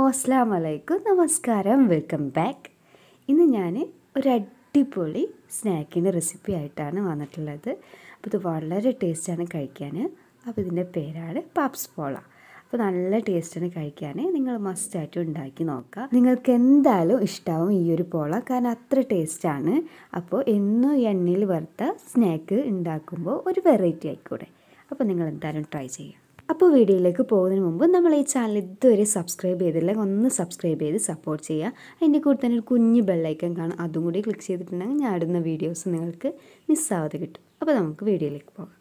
അസ്സാം വലൈക്കും നമസ്കാരം വെൽക്കം ബാക്ക് ഇന്ന് ഞാൻ ഒരു അടിപൊളി സ്നാക്കിൻ്റെ റെസിപ്പി ആയിട്ടാണ് വന്നിട്ടുള്ളത് അപ്പോൾ ഇത് വളരെ ടേസ്റ്റാണ് കഴിക്കാൻ അപ്പോൾ ഇതിൻ്റെ പേരാണ് പാപ്സ് പോള അപ്പോൾ നല്ല ടേസ്റ്റാണ് കഴിക്കാൻ നിങ്ങൾ മസ്റ്റായിട്ട് ഉണ്ടാക്കി നോക്കുക നിങ്ങൾക്ക് എന്തായാലും ഇഷ്ടമാവും ഈ ഒരു പോള കാരണം അത്ര ടേസ്റ്റാണ് അപ്പോൾ എന്നും ഈ എണ്ണയിൽ വറുത്ത സ്നാക്ക് ഉണ്ടാക്കുമ്പോൾ ഒരു വെറൈറ്റി ആയിക്കൂടെ അപ്പോൾ നിങ്ങൾ എന്തായാലും ട്രൈ ചെയ്യുക അപ്പോൾ വീഡിയോയിലേക്ക് പോകുന്നതിന് മുമ്പ് നമ്മൾ ഈ ചാനൽ ഇതുവരെ സബ്സ്ക്രൈബ് ചെയ്തില്ലെങ്കിൽ ഒന്ന് സബ്സ്ക്രൈബ് ചെയ്ത് സപ്പോർട്ട് ചെയ്യുക അതിൻ്റെ കൂടെ തന്നെ ഒരു കുഞ്ഞ് ബെല്ലൈക്കൻ കാണും അതും കൂടി ക്ലിക്ക് ചെയ്തിട്ടുണ്ടെങ്കിൽ ഞാൻ ഇടുന്ന വീഡിയോസ് നിങ്ങൾക്ക് മിസ്സാവാതെ കിട്ടും അപ്പോൾ നമുക്ക് വീഡിയോയിലേക്ക് പോകാം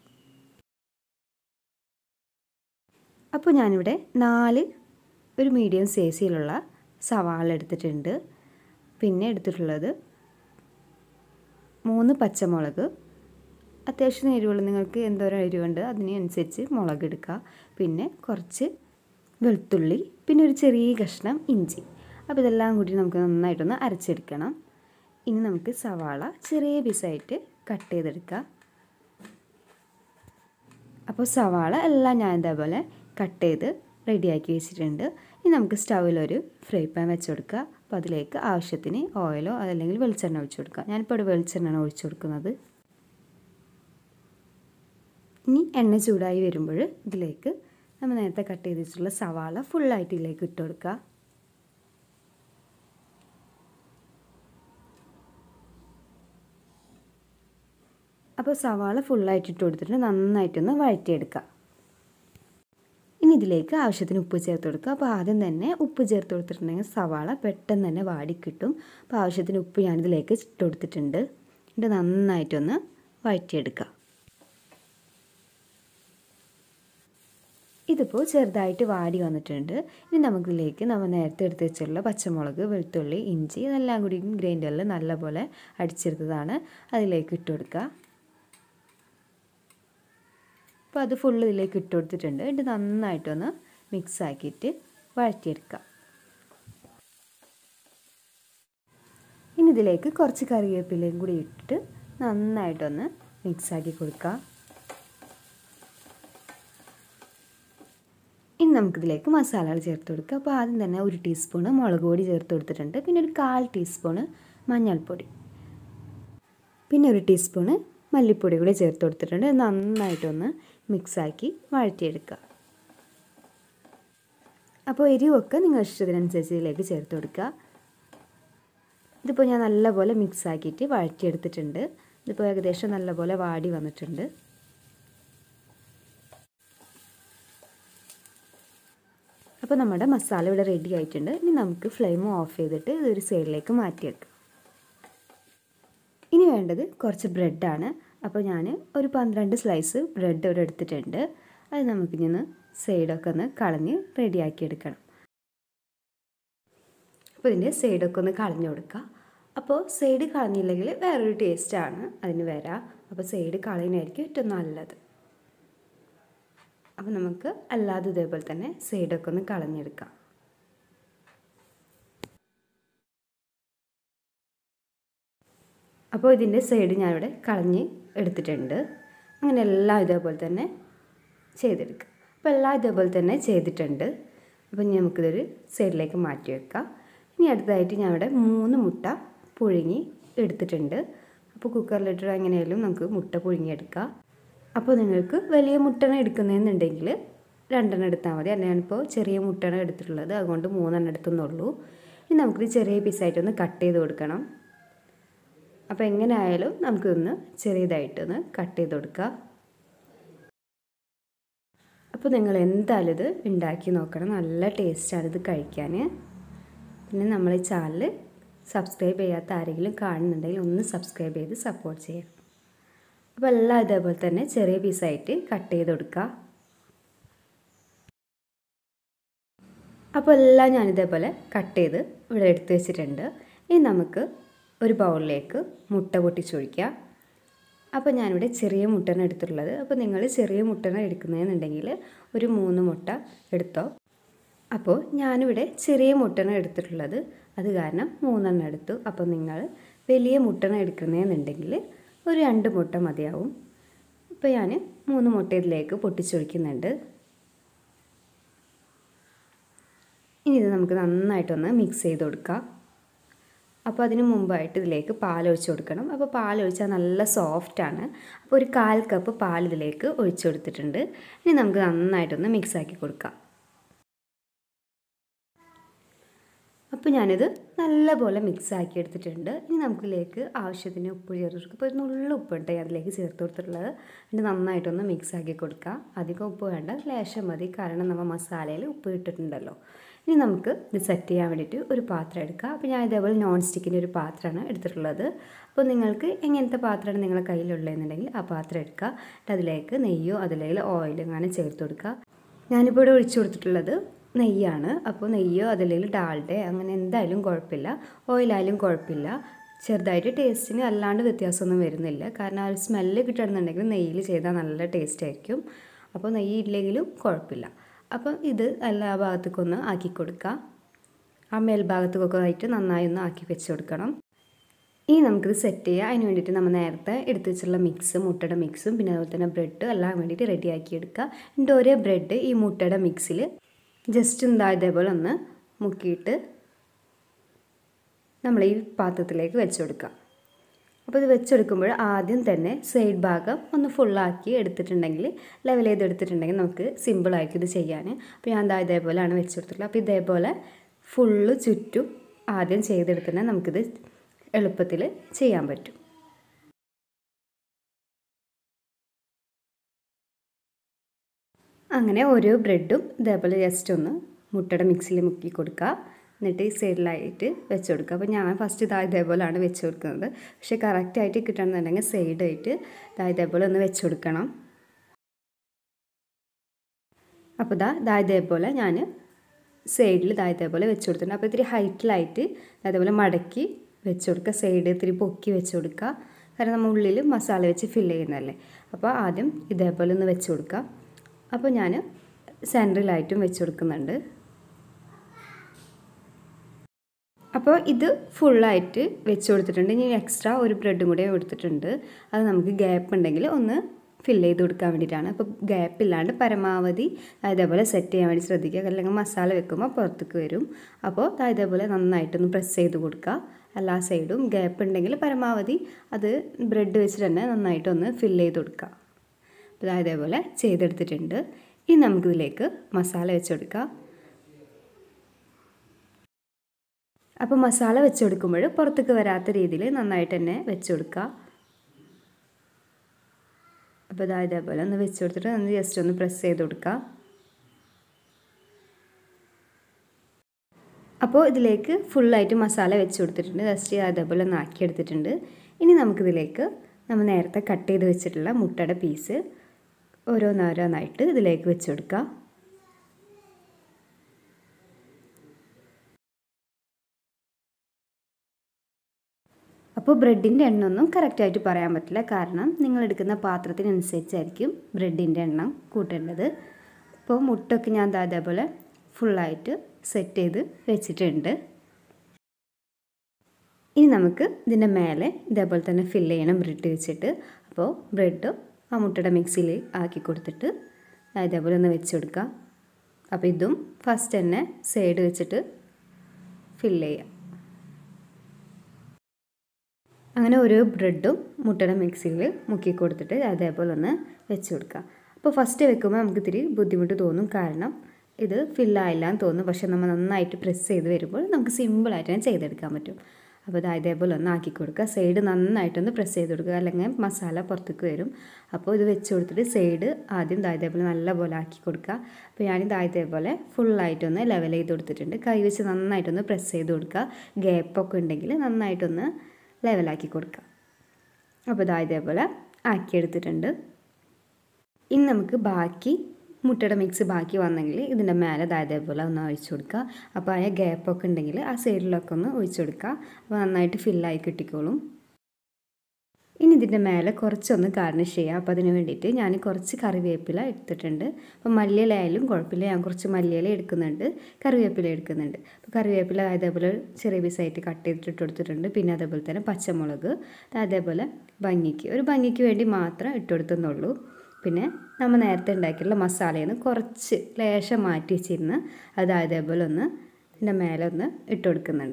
അപ്പോൾ ഞാനിവിടെ നാല് ഒരു മീഡിയം സൈസിലുള്ള സവാള എടുത്തിട്ടുണ്ട് പിന്നെ എടുത്തിട്ടുള്ളത് മൂന്ന് പച്ചമുളക് അത്യാവശ്യം എരിവുള്ള നിങ്ങൾക്ക് എന്തോരം എരിവുണ്ട് അതിനനുസരിച്ച് മുളക് എടുക്കുക പിന്നെ കുറച്ച് വെളുത്തുള്ളി പിന്നെ ഒരു ചെറിയ കഷ്ണം ഇഞ്ചി അപ്പോൾ ഇതെല്ലാം കൂടി നമുക്ക് നന്നായിട്ടൊന്ന് അരച്ചെടുക്കണം ഇനി നമുക്ക് സവാള ചെറിയ പീസായിട്ട് കട്ട് ചെയ്തെടുക്കുക അപ്പോൾ സവാള എല്ലാം ഞാൻ ഇതേപോലെ കട്ട് ചെയ്ത് റെഡിയാക്കി വെച്ചിട്ടുണ്ട് ഇനി നമുക്ക് സ്റ്റൗവിലൊരു ഫ്രൈ പാൻ വെച്ച് കൊടുക്കുക അപ്പോൾ അതിലേക്ക് ആവശ്യത്തിന് ഓയിലോ അതല്ലെങ്കിൽ വെളിച്ചെണ്ണ ഒഴിച്ചു കൊടുക്കുക ഞാനിപ്പോൾ ഇവിടെ വെളിച്ചെണ്ണ ഒഴിച്ചു കൊടുക്കുന്നത് ഇനി എണ്ണ ചൂടായി വരുമ്പോൾ ഇതിലേക്ക് നമ്മൾ നേരത്തെ കട്ട് ചെയ്ത് വെച്ചിട്ടുള്ള സവാള ഫുള്ളായിട്ട് ഇതിലേക്ക് ഇട്ട് കൊടുക്കുക അപ്പോൾ സവാള ഫുള്ളായിട്ട് ഇട്ട് കൊടുത്തിട്ട് നന്നായിട്ടൊന്ന് വഴറ്റിയെടുക്കുക ഇനി ഇതിലേക്ക് ആവശ്യത്തിന് ഉപ്പ് ചേർത്ത് കൊടുക്കുക അപ്പോൾ ആദ്യം തന്നെ ഉപ്പ് ചേർത്ത് കൊടുത്തിട്ടുണ്ടെങ്കിൽ സവാള പെട്ടെന്ന് തന്നെ വാടിക്കിട്ടും അപ്പോൾ ആവശ്യത്തിന് ഉപ്പ് ഞാനിതിലേക്ക് ഇട്ട് കൊടുത്തിട്ടുണ്ട് എന്നിട്ട് നന്നായിട്ടൊന്ന് വഴറ്റിയെടുക്കുക ഇതിപ്പോൾ ചെറുതായിട്ട് വാടി വന്നിട്ടുണ്ട് ഇനി നമുക്കിതിലേക്ക് നമ്മൾ നേരത്തെ എടുത്ത് വെച്ചിട്ടുള്ള പച്ചമുളക് വെളുത്തുള്ളി ഇഞ്ചി ഇതെല്ലാം കൂടി ഗ്രൈൻഡറിൽ നല്ലപോലെ അടിച്ചെടുത്തതാണ് അതിലേക്ക് ഇട്ട് കൊടുക്കുക അപ്പോൾ അത് ഫുള്ള് ഇതിലേക്ക് ഇട്ട് കൊടുത്തിട്ടുണ്ട് എന്നിട്ട് നന്നായിട്ടൊന്ന് മിക്സ് ആക്കിയിട്ട് വഴറ്റിയെടുക്കുക ഇനി ഇതിലേക്ക് കുറച്ച് കറിവേപ്പിലയും കൂടി ഇട്ടിട്ട് നന്നായിട്ടൊന്ന് മിക്സ് ആക്കി കൊടുക്കുക ഇനി നമുക്കിതിലേക്ക് മസാലകൾ ചേർത്ത് കൊടുക്കുക അപ്പോൾ ആദ്യം തന്നെ ഒരു ടീസ്പൂണ് മുളക് പൊടി ചേർത്ത് കൊടുത്തിട്ടുണ്ട് പിന്നെ ഒരു കാൽ ടീസ്പൂണ് മഞ്ഞൾപ്പൊടി പിന്നെ ഒരു ടീസ്പൂണ് മല്ലിപ്പൊടി കൂടി ചേർത്ത് കൊടുത്തിട്ടുണ്ട് നന്നായിട്ടൊന്ന് മിക്സാക്കി വഴറ്റിയെടുക്കുക അപ്പോൾ എരിവൊക്കെ നിങ്ങൾ ഇഷ്ടത്തിനനുസരിച്ച് ഇതിലേക്ക് ചേർത്ത് കൊടുക്കുക ഇതിപ്പോൾ ഞാൻ നല്ലപോലെ മിക്സ് ആക്കിയിട്ട് വഴറ്റിയെടുത്തിട്ടുണ്ട് ഇതിപ്പോൾ ഏകദേശം നല്ലപോലെ വാടി വന്നിട്ടുണ്ട് അപ്പോൾ നമ്മുടെ മസാല ഇവിടെ റെഡി ആയിട്ടുണ്ട് ഇനി നമുക്ക് ഫ്ലെയിം ഓഫ് ചെയ്തിട്ട് ഇതൊരു സൈഡിലേക്ക് മാറ്റി വെക്കാം ഇനി വേണ്ടത് കുറച്ച് ബ്രെഡാണ് അപ്പോൾ ഞാൻ ഒരു പന്ത്രണ്ട് സ്ലൈസ് ബ്രെഡ് ഇവിടെ എടുത്തിട്ടുണ്ട് അത് നമുക്കിനി സൈഡൊക്കെ ഒന്ന് കളഞ്ഞ് റെഡിയാക്കി എടുക്കണം അപ്പോൾ ഇതിൻ്റെ സൈഡൊക്കെ ഒന്ന് കളഞ്ഞു കൊടുക്കുക അപ്പോൾ സൈഡ് കളഞ്ഞില്ലെങ്കിൽ വേറൊരു ടേസ്റ്റാണ് അതിന് വരാം അപ്പോൾ സൈഡ് കളയുന്നതായിരിക്കും ഏറ്റവും നല്ലത് അപ്പോൾ നമുക്ക് അല്ലാതെ ഇതേപോലെ തന്നെ സൈഡൊക്കെ ഒന്ന് കളഞ്ഞെടുക്കാം അപ്പോൾ ഇതിൻ്റെ സൈഡ് ഞാനിവിടെ കളഞ്ഞ് എടുത്തിട്ടുണ്ട് അങ്ങനെ എല്ലാം ഇതേപോലെ തന്നെ ചെയ്തെടുക്കുക അപ്പോൾ എല്ലാം ഇതേപോലെ തന്നെ ചെയ്തിട്ടുണ്ട് അപ്പോൾ ഇനി നമുക്കിതൊരു സൈഡിലേക്ക് മാറ്റി വെക്കാം ഇനി അടുത്തതായിട്ട് ഞാൻ ഇവിടെ മൂന്ന് മുട്ട പുഴുങ്ങി എടുത്തിട്ടുണ്ട് അപ്പോൾ കുക്കറിലിട്ട് എങ്ങനെയായാലും നമുക്ക് മുട്ട പുഴുങ്ങിയെടുക്കാം അപ്പോൾ നിങ്ങൾക്ക് വലിയ മുട്ടണ എടുക്കുന്നതെന്നുണ്ടെങ്കിൽ രണ്ടെണ്ണം എടുത്താൽ മതി അല്ല ഞാനിപ്പോൾ ചെറിയ മുട്ടണ എടുത്തിട്ടുള്ളത് അതുകൊണ്ട് മൂന്നെണ്ണം എടുത്തുന്നുള്ളൂ ഇനി നമുക്കിത് ചെറിയ പീസായിട്ടൊന്ന് കട്ട് ചെയ്ത് കൊടുക്കണം അപ്പോൾ എങ്ങനെ ആയാലും നമുക്കിതൊന്ന് ചെറിയതായിട്ടൊന്ന് കട്ട് ചെയ്ത് കൊടുക്കുക അപ്പോൾ നിങ്ങൾ എന്തായാലും ഇത് ഉണ്ടാക്കി നോക്കണം നല്ല ടേസ്റ്റാണ് ഇത് കഴിക്കാൻ പിന്നെ നമ്മൾ ഈ ചാനൽ സബ്സ്ക്രൈബ് ചെയ്യാത്ത ആരെങ്കിലും കാണുന്നുണ്ടെങ്കിൽ ഒന്ന് സബ്സ്ക്രൈബ് ചെയ്ത് സപ്പോർട്ട് ചെയ്യണം അപ്പോൾ എല്ലാം ഇതേപോലെ തന്നെ ചെറിയ പീസായിട്ട് കട്ട് ചെയ്ത് കൊടുക്കുക അപ്പോൾ എല്ലാം ഞാനിതേപോലെ കട്ട് ചെയ്ത് ഇവിടെ എടുത്ത് വെച്ചിട്ടുണ്ട് ഇനി നമുക്ക് ഒരു ബൗളിലേക്ക് മുട്ട പൊട്ടിച്ചൊഴിക്കുക അപ്പോൾ ഞാനിവിടെ ചെറിയ മുട്ടയാണ് എടുത്തിട്ടുള്ളത് അപ്പോൾ നിങ്ങൾ ചെറിയ മുട്ടയാണ് എടുക്കുന്നതെന്നുണ്ടെങ്കിൽ ഒരു മൂന്ന് മുട്ട എടുത്തോ അപ്പോൾ ഞാനിവിടെ ചെറിയ മുട്ടയാണ് എടുത്തിട്ടുള്ളത് അത് കാരണം മൂന്നെണ്ണം എടുത്തു അപ്പോൾ നിങ്ങൾ വലിയ മുട്ടയാണ് എടുക്കുന്നതെന്നുണ്ടെങ്കിൽ ഒരു രണ്ട് മുട്ട മതിയാവും ഇപ്പോൾ ഞാൻ മൂന്ന് മുട്ട ഇതിലേക്ക് പൊട്ടിച്ചൊഴിക്കുന്നുണ്ട് ഇനി ഇത് നമുക്ക് നന്നായിട്ടൊന്ന് മിക്സ് ചെയ്ത് കൊടുക്കാം അപ്പോൾ അതിന് മുമ്പായിട്ട് ഇതിലേക്ക് പാലൊഴിച്ച് കൊടുക്കണം അപ്പോൾ പാലൊഴിച്ചാൽ നല്ല സോഫ്റ്റാണ് അപ്പോൾ ഒരു കാൽ കപ്പ് പാൽ ഇതിലേക്ക് ഒഴിച്ചു കൊടുത്തിട്ടുണ്ട് ഇനി നമുക്ക് നന്നായിട്ടൊന്ന് മിക്സ് ആക്കി കൊടുക്കാം അപ്പോൾ ഞാനിത് നല്ലപോലെ മിക്സ് ആക്കി എടുത്തിട്ടുണ്ട് ഇനി നമുക്കിതിലേക്ക് ആവശ്യത്തിന് ഉപ്പ് ചേർത്ത് കൊടുക്കുക ഇപ്പോൾ ഒരു നുള്ള ഉപ്പുണ്ട് ഞാൻ അതിലേക്ക് ചേർത്ത് കൊടുത്തിട്ടുള്ളത് എന്നിട്ട് നന്നായിട്ടൊന്ന് മിക്സ് ആക്കി കൊടുക്കുക അധികം ഉപ്പ് വേണ്ട ലേശം മതി കാരണം നമ്മൾ മസാലയിൽ ഉപ്പ് ഇട്ടിട്ടുണ്ടല്ലോ ഇനി നമുക്ക് ഇത് സെറ്റ് ചെയ്യാൻ വേണ്ടിയിട്ട് ഒരു പാത്രം എടുക്കുക അപ്പോൾ ഞാൻ ഇതേപോലെ നോൺ സ്റ്റിക്കിൻ്റെ ഒരു പാത്രമാണ് എടുത്തിട്ടുള്ളത് അപ്പോൾ നിങ്ങൾക്ക് എങ്ങനത്തെ പാത്രമാണ് നിങ്ങളുടെ കയ്യിലുള്ളതെന്നുണ്ടെങ്കിൽ ആ പാത്രം എടുക്കുക എന്നിട്ട് അതിലേക്ക് നെയ്യോ അതിലേക്ക് ഓയിലോ അങ്ങനെ ചേർത്ത് കൊടുക്കുക ഞാനിപ്പോൾ ഇവിടെ ഒഴിച്ചു കൊടുത്തിട്ടുള്ളത് നെയ്യാണ് അപ്പോൾ നെയ്യോ അതില്ലെങ്കിൽ ഡാൽഡേ അങ്ങനെ എന്തായാലും കുഴപ്പമില്ല ഓയിലായാലും കുഴപ്പമില്ല ചെറുതായിട്ട് ടേസ്റ്റിന് അല്ലാണ്ട് വ്യത്യാസമൊന്നും വരുന്നില്ല കാരണം ആ ഒരു സ്മെല്ല് കിട്ടണമെന്നുണ്ടെങ്കിൽ നെയ്യിൽ ചെയ്താൽ നല്ല ടേസ്റ്റ് ആയിരിക്കും അപ്പോൾ നെയ്യ് ഇല്ലെങ്കിലും കുഴപ്പമില്ല അപ്പം ഇത് എല്ലാ ഭാഗത്തേക്കൊന്ന് ആക്കി കൊടുക്കുക ആ മേൽഭാഗത്തേക്കൊക്കെ ആയിട്ട് നന്നായി ഒന്ന് ആക്കി വെച്ച് കൊടുക്കണം ഇനി നമുക്കിത് സെറ്റ് ചെയ്യാം അതിന് വേണ്ടിയിട്ട് നമ്മൾ നേരത്തെ എടുത്ത് വെച്ചിട്ടുള്ള മിക്സ് മുട്ടയുടെ മിക്സും പിന്നെ അതുപോലെ തന്നെ ബ്രെഡ് എല്ലാം വേണ്ടിയിട്ട് റെഡിയാക്കി എടുക്കുക എന്നിട്ട് ഒരേ ബ്രെഡ് ഈ മുട്ടയുടെ മിക്സിൽ ജസ്റ്റ് എന്താ ഇതേപോലെ ഒന്ന് മുക്കിയിട്ട് നമ്മൾ ഈ പാത്രത്തിലേക്ക് വെച്ച് കൊടുക്കുക അപ്പോൾ ഇത് വെച്ചെടുക്കുമ്പോൾ ആദ്യം തന്നെ സൈഡ് ഭാഗം ഒന്ന് ഫുള്ളാക്കി എടുത്തിട്ടുണ്ടെങ്കിൽ ലെവൽ ചെയ്ത് എടുത്തിട്ടുണ്ടെങ്കിൽ നമുക്ക് സിമ്പിളായിരിക്കും ഇത് ചെയ്യാൻ അപ്പോൾ ഞാൻ എന്താ ഇതേപോലെയാണ് വെച്ച് കൊടുത്തിട്ടുള്ളത് അപ്പോൾ ഇതേപോലെ ഫുള്ള് ചുറ്റും ആദ്യം ചെയ്തെടുത്തിട്ടുണ്ടെങ്കിൽ നമുക്കിത് എളുപ്പത്തിൽ ചെയ്യാൻ പറ്റും അങ്ങനെ ഓരോ ബ്രെഡും ഇതേപോലെ ജസ്റ്റ് ഒന്ന് മുട്ടയുടെ മിക്സിയിൽ മുക്കി കൊടുക്കുക എന്നിട്ട് ഈ സൈഡിലായിട്ട് വെച്ച് കൊടുക്കുക അപ്പോൾ ഞാൻ ഫസ്റ്റ് ഇതാ ഇതേപോലെയാണ് വെച്ച് കൊടുക്കുന്നത് പക്ഷേ കറക്റ്റായിട്ട് കിട്ടണമെന്നുണ്ടെങ്കിൽ സൈഡായിട്ട് ഇതാ ഇതേപോലെ ഒന്ന് വെച്ച് കൊടുക്കണം അപ്പോൾ ഇതാ ഇതാ ഇതേപോലെ ഞാൻ സൈഡിൽ ഇതാ ഇതേപോലെ വെച്ച് കൊടുത്തിട്ടുണ്ട് അപ്പോൾ ഇത്തിരി ഹൈറ്റിലായിട്ട് അതേപോലെ മടക്കി വെച്ച് കൊടുക്കുക സൈഡ് ഇത്തിരി പൊക്കി വെച്ച് കൊടുക്കുക കാരണം നമ്മൾ ഉള്ളിൽ മസാല വെച്ച് ഫില്ല് ചെയ്യുന്നതല്ലേ അപ്പോൾ ആദ്യം ഇതേപോലെ ഒന്ന് വെച്ച് കൊടുക്കുക അപ്പോൾ ഞാൻ സെൻട്രലായിട്ടും വെച്ച് കൊടുക്കുന്നുണ്ട് അപ്പോൾ ഇത് ഫുള്ളായിട്ട് വെച്ച് കൊടുത്തിട്ടുണ്ട് ഇനി എക്സ്ട്രാ ഒരു ബ്രെഡും കൂടെ എടുത്തിട്ടുണ്ട് അത് നമുക്ക് ഗ്യാപ്പ് ഉണ്ടെങ്കിൽ ഒന്ന് ഫില്ല് ചെയ്ത് കൊടുക്കാൻ വേണ്ടിയിട്ടാണ് അപ്പോൾ ഗ്യാപ്പ് ഇല്ലാണ്ട് പരമാവധി ഇതേപോലെ സെറ്റ് ചെയ്യാൻ വേണ്ടി ശ്രദ്ധിക്കുക അല്ലെങ്കിൽ മസാല വെക്കുമ്പോൾ പുറത്തേക്ക് വരും അപ്പോൾ ഇതേപോലെ നന്നായിട്ടൊന്ന് പ്രസ് ചെയ്ത് കൊടുക്കുക എല്ലാ സൈഡും ഗ്യാപ്പ് ഉണ്ടെങ്കിൽ പരമാവധി അത് ബ്രെഡ് വെച്ചിട്ട് തന്നെ നന്നായിട്ടൊന്ന് ഫില്ല് ചെയ്ത് കൊടുക്കുക അപ്പോൾ ഇതേപോലെ ചെയ്തെടുത്തിട്ടുണ്ട് ഇനി നമുക്കിതിലേക്ക് മസാല വെച്ച് കൊടുക്കാം അപ്പോൾ മസാല വെച്ച് കൊടുക്കുമ്പോൾ പുറത്തേക്ക് വരാത്ത രീതിയിൽ നന്നായിട്ട് തന്നെ വെച്ച് കൊടുക്കുക അപ്പോൾ ഇതാ ഇതേപോലെ ഒന്ന് വെച്ച് കൊടുത്തിട്ട് ഒന്ന് ജസ്റ്റ് ഒന്ന് പ്രസ് ചെയ്ത് കൊടുക്കുക അപ്പോൾ ഇതിലേക്ക് ഫുള്ളായിട്ട് മസാല വെച്ച് കൊടുത്തിട്ടുണ്ട് ജസ്റ്റ് അതേപോലെ ഒന്ന് ആക്കിയെടുത്തിട്ടുണ്ട് ഇനി നമുക്കിതിലേക്ക് നമ്മൾ നേരത്തെ കട്ട് ചെയ്ത് വെച്ചിട്ടുള്ള മുട്ടയുടെ പീസ് ഓരോന്നോരോന്നായിട്ട് ഇതിലേക്ക് വെച്ച് കൊടുക്കുക അപ്പോൾ ബ്രെഡിൻ്റെ എണ്ണം ഒന്നും കറക്റ്റായിട്ട് പറയാൻ പറ്റില്ല കാരണം നിങ്ങൾ എടുക്കുന്ന പാത്രത്തിനനുസരിച്ചായിരിക്കും ബ്രെഡിൻ്റെ എണ്ണം കൂട്ടേണ്ടത് അപ്പോൾ മുട്ടൊക്കെ ഞാൻ അതേപോലെ ഫുള്ളായിട്ട് സെറ്റ് ചെയ്ത് വെച്ചിട്ടുണ്ട് ഇനി നമുക്ക് ഇതിൻ്റെ മേലെ ഇതേപോലെ തന്നെ ഫില്ല് ചെയ്യണം ബ്രെഡ് വെച്ചിട്ട് അപ്പോൾ ബ്രെഡ് ആ മുട്ടയുടെ മിക്സിയിൽ ആക്കി കൊടുത്തിട്ട് ഇതേപോലെ ഒന്ന് വെച്ച് കൊടുക്കുക അപ്പോൾ ഇതും ഫസ്റ്റ് തന്നെ സൈഡ് വെച്ചിട്ട് ഫില്ല് ചെയ്യാം അങ്ങനെ ഓരോ ബ്രെഡും മുട്ടയുടെ മിക്സിയിൽ മുക്കി കൊടുത്തിട്ട് അതേപോലെ ഒന്ന് വെച്ച് കൊടുക്കുക അപ്പോൾ ഫസ്റ്റ് വെക്കുമ്പോൾ നമുക്ക് ഇത്തിരി ബുദ്ധിമുട്ട് തോന്നും കാരണം ഇത് ഫില്ലായില്ല എന്ന് തോന്നും പക്ഷെ നമ്മൾ നന്നായിട്ട് പ്രസ് ചെയ്ത് വരുമ്പോൾ നമുക്ക് സിമ്പിളായിട്ട് തന്നെ ചെയ്തെടുക്കാൻ പറ്റും അപ്പോൾ ഇത് ഇതേപോലെ ഒന്ന് ആക്കി കൊടുക്കുക സൈഡ് നന്നായിട്ടൊന്ന് പ്രസ് ചെയ്ത് കൊടുക്കുക അല്ലെങ്കിൽ മസാല പുറത്തേക്ക് വരും അപ്പോൾ ഇത് വെച്ച് കൊടുത്തിട്ട് സൈഡ് ആദ്യം ഇതേപോലെ നല്ലപോലെ ആക്കി കൊടുക്കുക അപ്പോൾ ഞാനിത് ഇതേപോലെ ഫുള്ളായിട്ടൊന്ന് ലെവൽ ചെയ്ത് കൊടുത്തിട്ടുണ്ട് കൈ വെച്ച് നന്നായിട്ടൊന്ന് പ്രസ് ചെയ്ത് കൊടുക്കുക ഗ്യാപ്പൊക്കെ ഉണ്ടെങ്കിൽ നന്നായിട്ടൊന്ന് ലെവലാക്കി കൊടുക്കുക അപ്പോൾ ഇതാ ഇതേപോലെ ആക്കിയെടുത്തിട്ടുണ്ട് ഇനി നമുക്ക് ബാക്കി മുട്ടയുടെ മിക്സ് ബാക്കി വന്നെങ്കിൽ ഇതിൻ്റെ മേലെ ഇതേപോലെ ഒന്ന് ഒഴിച്ചു കൊടുക്കുക അപ്പോൾ ആ ഗ്യാപ്പൊക്കെ ഉണ്ടെങ്കിൽ ആ സൈഡിലൊക്കെ ഒന്ന് ഒഴിച്ചു കൊടുക്കുക അപ്പോൾ നന്നായിട്ട് ഫില്ലായി കിട്ടിക്കോളും ഇനി ഇതിൻ്റെ മേലെ കുറച്ചൊന്ന് ഗാർണിഷ് ചെയ്യുക അപ്പോൾ അതിന് വേണ്ടിയിട്ട് ഞാൻ കുറച്ച് കറിവേപ്പില എടുത്തിട്ടുണ്ട് അപ്പോൾ മല്ലിയിലായാലും കുഴപ്പമില്ല ഞാൻ കുറച്ച് മല്ലിയില എടുക്കുന്നുണ്ട് കറിവേപ്പില എടുക്കുന്നുണ്ട് അപ്പോൾ കറിവേപ്പില അതേപോലെ ചെറിയ പീസായിട്ട് കട്ട് ചെയ്തിട്ട് ഇട്ട് കൊടുത്തിട്ടുണ്ട് പിന്നെ അതേപോലെ തന്നെ പച്ചമുളക് അതേപോലെ ഭംഗിക്ക് ഒരു ഭംഗിക്ക് വേണ്ടി മാത്രം ഇട്ട് കൊടുത്തെന്നുള്ളൂ പിന്നെ നമ്മൾ നേരത്തെ ഉണ്ടാക്കിയിട്ടുള്ള മസാലയിൽ നിന്ന് കുറച്ച് ലേശം മാറ്റി വെച്ചിരുന്ന് അത് അതേപോലെ ഒന്ന് ഇതിൻ്റെ മേലെ ഒന്ന് ഇട്ട് കൊടുക്കുന്നുണ്ട്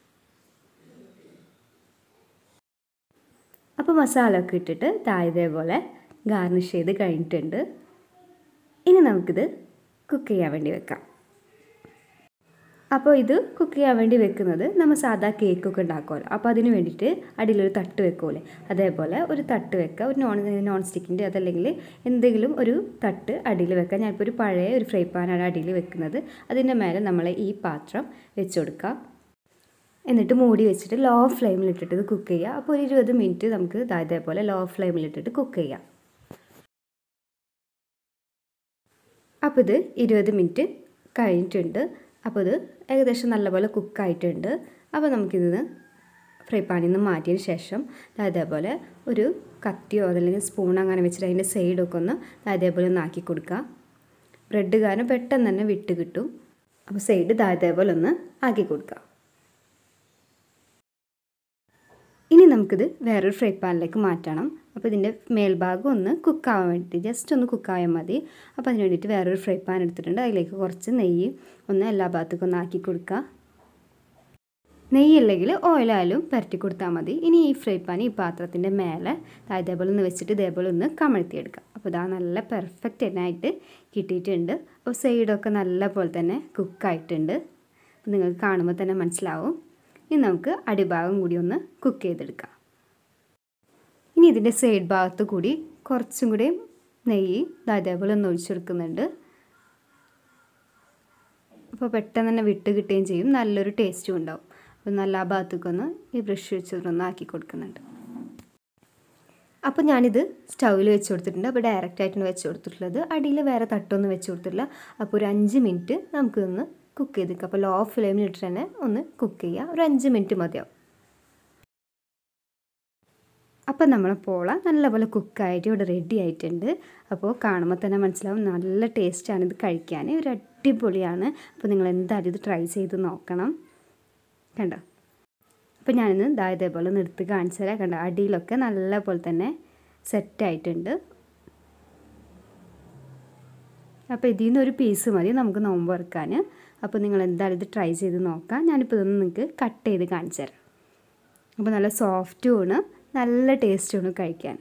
അപ്പോൾ മസാല ഒക്കെ ഇട്ടിട്ട് താഴതേപോലെ ഗാർണിഷ് ചെയ്ത് കഴിഞ്ഞിട്ടുണ്ട് ഇനി നമുക്കിത് കുക്ക് ചെയ്യാൻ വേണ്ടി വെക്കാം അപ്പോൾ ഇത് കുക്ക് ചെയ്യാൻ വേണ്ടി വെക്കുന്നത് നമ്മൾ സാധാ കേക്കൊക്കെ ഉണ്ടാക്കുമല്ലോ അപ്പോൾ അതിന് വേണ്ടിയിട്ട് അടിയിലൊരു തട്ട് വെക്കുമല്ലേ അതേപോലെ ഒരു തട്ട് വെക്കുക ഒരു നോൺ നോൺ സ്റ്റിക്കിൻ്റെ അതല്ലെങ്കിൽ എന്തെങ്കിലും ഒരു തട്ട് അടിയിൽ വെക്കുക ഞാനിപ്പോൾ ഒരു പഴയ ഒരു ഫ്രൈ പാനാണ് അടിയിൽ വെക്കുന്നത് അതിൻ്റെ മേലെ നമ്മൾ ഈ പാത്രം വെച്ച് കൊടുക്കുക എന്നിട്ട് മൂടി വെച്ചിട്ട് ലോ ഫ്ലെയിമിലിട്ടിട്ട് ഇത് കുക്ക് ചെയ്യുക അപ്പോൾ ഒരു ഇരുപത് മിനിറ്റ് നമുക്ക് ഇതേപോലെ ലോ ഫ്ലെയിമിലിട്ടിട്ട് കുക്ക് ചെയ്യാം അപ്പോൾ ഇത് ഇരുപത് മിനിറ്റ് കഴിഞ്ഞിട്ടുണ്ട് അപ്പോൾ ഇത് ഏകദേശം നല്ലപോലെ കുക്കായിട്ടുണ്ട് അപ്പോൾ നമുക്കിത് ഫ്രൈ പാനിൽ നിന്ന് മാറ്റിയതിന് ശേഷം അതേപോലെ ഒരു കത്തിയോ അതല്ലെങ്കിൽ സ്പൂൺ അങ്ങനെ വെച്ചിട്ട് അതിൻ്റെ സൈഡൊക്കെ ഒന്ന് അതേപോലെ ഒന്ന് ആക്കി കൊടുക്കുക ബ്രെഡ് കാരണം പെട്ടെന്ന് തന്നെ വിട്ട് കിട്ടും അപ്പോൾ സൈഡ് അതേപോലെ ഒന്ന് ആക്കി കൊടുക്കുക ഇനി നമുക്കിത് വേറൊരു ഫ്രൈ പാനിലേക്ക് മാറ്റണം അപ്പോൾ ഇതിൻ്റെ മേൽഭാഗം ഒന്ന് കുക്കാവാൻ വേണ്ടിയിട്ട് ജസ്റ്റ് ഒന്ന് കുക്കായാൽ മതി അപ്പോൾ അതിന് വേണ്ടിയിട്ട് വേറൊരു ഫ്രൈ പാൻ എടുത്തിട്ടുണ്ട് അതിലേക്ക് കുറച്ച് നെയ്യ് ഒന്ന് എല്ലാ ഭാഗത്തേക്കും ഒന്ന് ആക്കി കൊടുക്കുക നെയ്യ് അല്ലെങ്കിൽ ഓയിലായാലും പുരട്ടി കൊടുത്താൽ മതി ഇനി ഈ ഫ്രൈ പാൻ ഈ പാത്രത്തിൻ്റെ മേലെ ഇതേപോലെ ഒന്ന് വെച്ചിട്ട് ഇതേപോലെ ഒന്ന് കമഴ്ത്തിയെടുക്കുക അപ്പോൾ ഇതാ നല്ല പെർഫെക്റ്റ് ആയിട്ട് കിട്ടിയിട്ടുണ്ട് അപ്പോൾ സൈഡൊക്കെ നല്ല പോലെ തന്നെ കുക്കായിട്ടുണ്ട് അപ്പോൾ നിങ്ങൾക്ക് കാണുമ്പോൾ തന്നെ മനസ്സിലാവും ഇനി നമുക്ക് അടിഭാഗം കൂടി ഒന്ന് കുക്ക് ചെയ്തെടുക്കാം ഇനി ഇതിൻ്റെ സൈഡ് ഭാഗത്ത് കൂടി കുറച്ചും കൂടി നെയ്യ് അതേപോലെ ഒന്ന് ഒഴിച്ചു കൊടുക്കുന്നുണ്ട് അപ്പോൾ പെട്ടെന്ന് തന്നെ വിട്ട് കിട്ടുകയും ചെയ്യും നല്ലൊരു ടേസ്റ്റും ഉണ്ടാവും അപ്പോൾ നല്ല ആ ഭാഗത്തേക്കൊന്ന് ഈ ബ്രഷ് വെച്ചിട്ടൊന്ന് ആക്കി കൊടുക്കുന്നുണ്ട് അപ്പോൾ ഞാനിത് സ്റ്റൗവിൽ വെച്ച് കൊടുത്തിട്ടുണ്ട് അപ്പോൾ ഡയറക്റ്റ് ആയിട്ടാണ് വെച്ച് കൊടുത്തിട്ടുള്ളത് അടിയിൽ വേറെ തട്ടൊന്നും വെച്ച് കൊടുത്തിട്ടില്ല അപ്പോൾ ഒരു അഞ്ച് മിനിറ്റ് നമുക്കിതൊന്ന് കുക്ക് ചെയ്തേക്കുക അപ്പോൾ ലോ ഫ്ലെയിമിൽ ഇട്ടിട്ട് തന്നെ ഒന്ന് കുക്ക് ചെയ്യുക ഒരു അഞ്ച് മിനിറ്റ് മതിയാവും അപ്പം നമ്മളെ പോള നല്ലപോലെ കുക്കായിട്ട് ഇവിടെ റെഡി ആയിട്ടുണ്ട് അപ്പോൾ കാണുമ്പോൾ തന്നെ മനസ്സിലാവും നല്ല ടേസ്റ്റാണ് ഇത് കഴിക്കാൻ ഒരു അടിപൊളിയാണ് അപ്പോൾ നിങ്ങൾ എന്തായാലും ഇത് ട്രൈ ചെയ്ത് നോക്കണം കണ്ടോ അപ്പോൾ ഞാനിന്ന് ഇതാ ഇതേപോലെ ഒന്ന് എടുത്ത് കാണിച്ചു തരാം കണ്ടോ അടിയിലൊക്കെ നല്ല പോലെ തന്നെ സെറ്റായിട്ടുണ്ട് അപ്പോൾ ഇതിൽ നിന്ന് ഒരു പീസ് മതി നമുക്ക് നോമ്പ് വറുക്കാൻ അപ്പോൾ നിങ്ങൾ എന്തായാലും ഇത് ട്രൈ ചെയ്ത് നോക്കാം ഞാനിപ്പോൾ ഇതൊന്ന് നിങ്ങൾക്ക് കട്ട് ചെയ്ത് കാണിച്ചു തരാം അപ്പോൾ നല്ല സോഫ്റ്റുമാണ് നല്ല ടേസ്റ്റുമാണ് കഴിക്കാൻ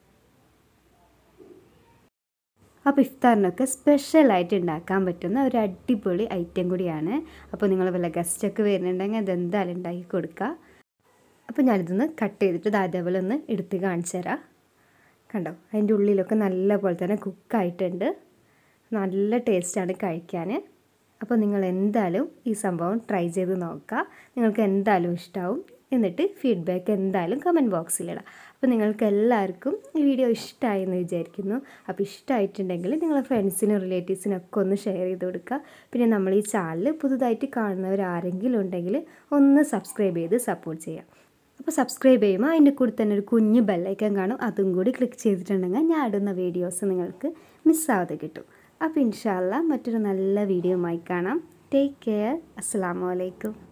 അപ്പോൾ ഇഫ്താറിനൊക്കെ സ്പെഷ്യലായിട്ട് ഉണ്ടാക്കാൻ പറ്റുന്ന ഒരു അടിപൊളി ഐറ്റം കൂടിയാണ് അപ്പോൾ നിങ്ങൾ വല്ല ഗസ്റ്റൊക്കെ വരുന്നുണ്ടെങ്കിൽ അതെന്തായാലും ഉണ്ടാക്കി കൊടുക്കുക അപ്പോൾ ഞാനിതൊന്ന് കട്ട് ചെയ്തിട്ട് ഇത് അതേപോലെ ഒന്ന് എടുത്ത് കാണിച്ചു തരാം കണ്ടോ അതിൻ്റെ ഉള്ളിലൊക്കെ നല്ല പോലെ തന്നെ കുക്കായിട്ടുണ്ട് നല്ല ടേസ്റ്റാണ് കഴിക്കാൻ അപ്പോൾ നിങ്ങൾ എന്തായാലും ഈ സംഭവം ട്രൈ ചെയ്ത് നോക്കുക നിങ്ങൾക്ക് എന്തായാലും ഇഷ്ടമാവും എന്നിട്ട് ഫീഡ്ബാക്ക് എന്തായാലും കമൻറ്റ് ബോക്സിലിടാം അപ്പോൾ നിങ്ങൾക്ക് എല്ലാവർക്കും ഈ വീഡിയോ ഇഷ്ടമായി എന്ന് വിചാരിക്കുന്നു അപ്പോൾ ഇഷ്ടമായിട്ടുണ്ടെങ്കിൽ നിങ്ങളെ ഫ്രണ്ട്സിനും റിലേറ്റീവ്സിനും ഒക്കെ ഒന്ന് ഷെയർ ചെയ്ത് കൊടുക്കുക പിന്നെ നമ്മൾ ഈ ചാനൽ പുതുതായിട്ട് കാണുന്നവർ ആരെങ്കിലും ഉണ്ടെങ്കിൽ ഒന്ന് സബ്സ്ക്രൈബ് ചെയ്ത് സപ്പോർട്ട് ചെയ്യാം അപ്പോൾ സബ്സ്ക്രൈബ് ചെയ്യുമ്പോൾ അതിൻ്റെ കൂടെ തന്നെ ഒരു കുഞ്ഞ് ബെല്ലൈക്കൻ കാണും അതും കൂടി ക്ലിക്ക് ചെയ്തിട്ടുണ്ടെങ്കിൽ ഞാൻ ഇടുന്ന വീഡിയോസ് നിങ്ങൾക്ക് മിസ്സാവാതെ കിട്ടും അപ്പോൾ ഇൻഷാല്ല മറ്റൊരു നല്ല വീഡിയോയുമായി കാണാം ടേക്ക് കെയർ അസ്സാം വലൈക്കും